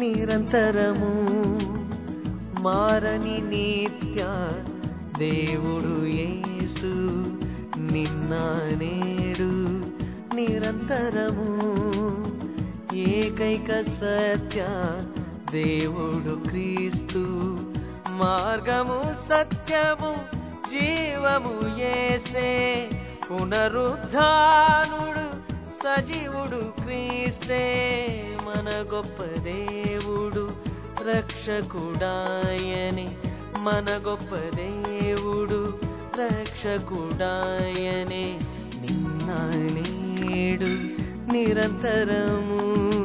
నిరంతరము మారని నిత్య దేవుడు యేసు నిన్న నేడు నిరంతరము ఏకైక సత్య దేవుడు క్రీస్తు మార్గము సత్యము జీవము ఏసే పునరుద్ధానుడు సజీవుడు క్రీస్తే మన గొప్ప దేవుడు రక్షకుడాయని మన గొప్ప దేవుడు రక్షకుడాయని నిన్న నేడు నిరంతరము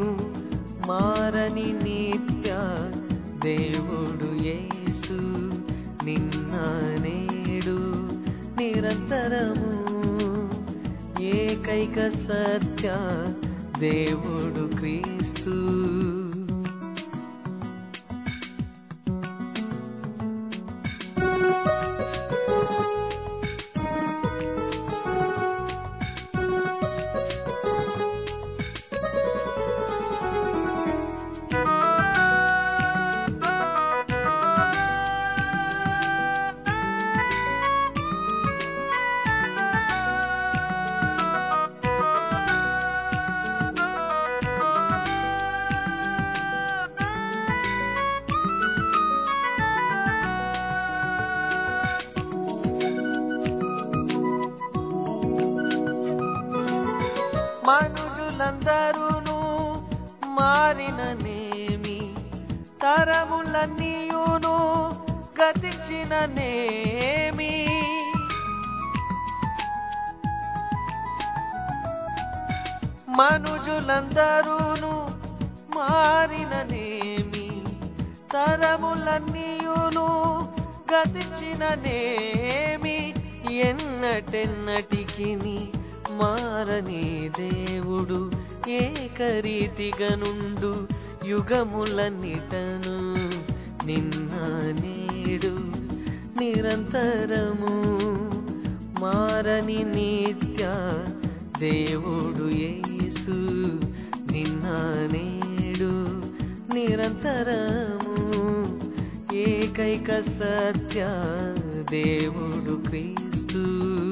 మారని నిత్య దేవుడు యేసు నిన్న నేడు నిరంతరము ఏకైక సత్య దేవుడు క్రీస్తు మనుషులందరూను మారిననేమి తరములన్నీయును గతించిననేమి మనుజులందరూను మారిననేమి తరములన్నీయును గతించిననేమి ఎన్నటెన్నటికి మారని దేవుడు ఏకరీతిగా నుండు యుగములన్నిటను నిన్న నేడు నిరంతరము మారని నిత్య దేవుడు యేసు నిన్న నేడు నిరంతరము ఏకైక సత్య దేవుడు క్రీస్తు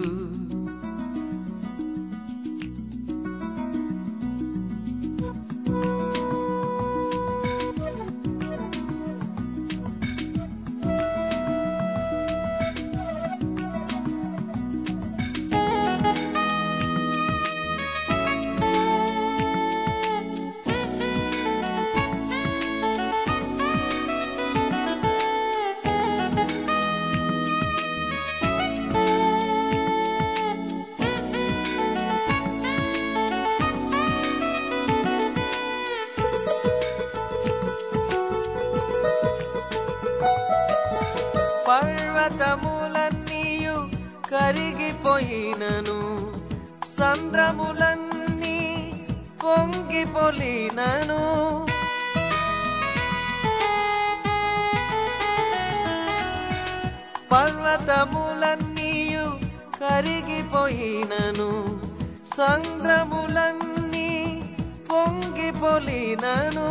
పర్వతములన్నీయు కరిగిపోయినను సంద్రములన్నీ పొంగిపోలినను పర్వతములన్నీయు కరిగిపోయినను సంద్రములన్నీ పొంగిపోలినను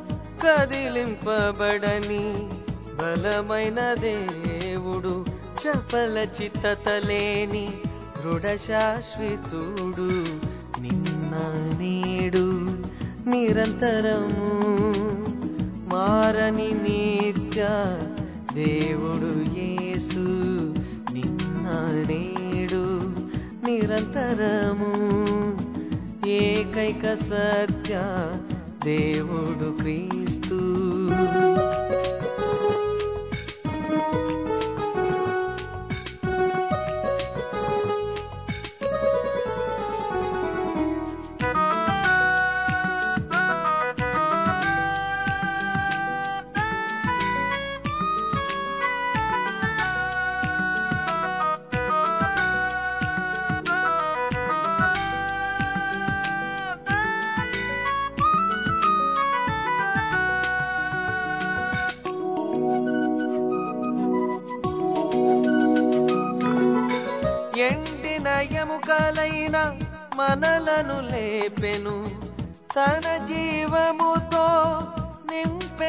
కదిలింపబడని బలమైన దేవుడు చపల చిత్తతలేని దృఢ శాశ్వతుడు నిన్న నేడు నిరంతరము మారని నిత్య దేవుడు యేసు నిన్న నేడు నిరంతరము ఏకైక సత్య దేవుడు క్రీస్తు ఎండిన ఎముకలైన మనలను లేపెను తన జీవముతో నింపె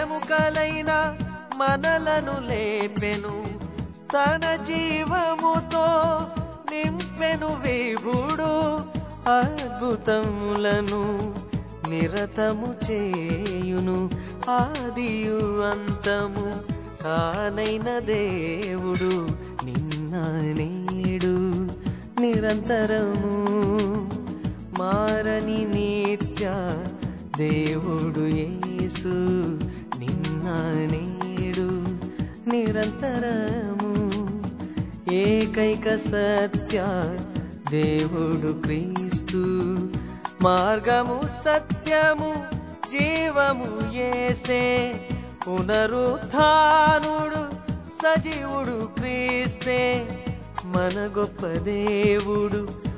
ఎముకలైన మనలను లేపెను తన జీవముతో నింపెను విభుడు అద్భుతములను నిరతము చేయును ఆదియు అంతము తానైన దేవుడు నిన్న నేడు నిరంతరము మారని నిత్య దేవుడు యేసు నిన్న నేడు నిరంతరము ఏకైక సత్య దేవుడు క్రీస్తు మార్గము సత్యము జీవము ఏసే పునరుత్థానుడు సజీవుడు క్రీస్తే మన గొప్ప దేవుడు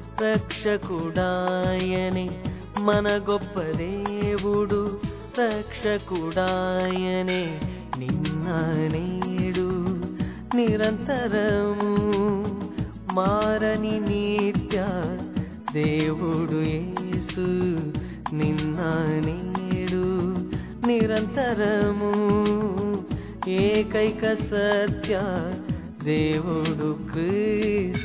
రక్షకుడాయని మన గొప్ప దేవుడు రక్షకుడాయనే నిన్న నేడు నిరంతరము మారని నిత్య దేవుడు యేసు నిన్న నేడు నిరంతరము ఏకైక సత్య దేవుడు క్రీస్తు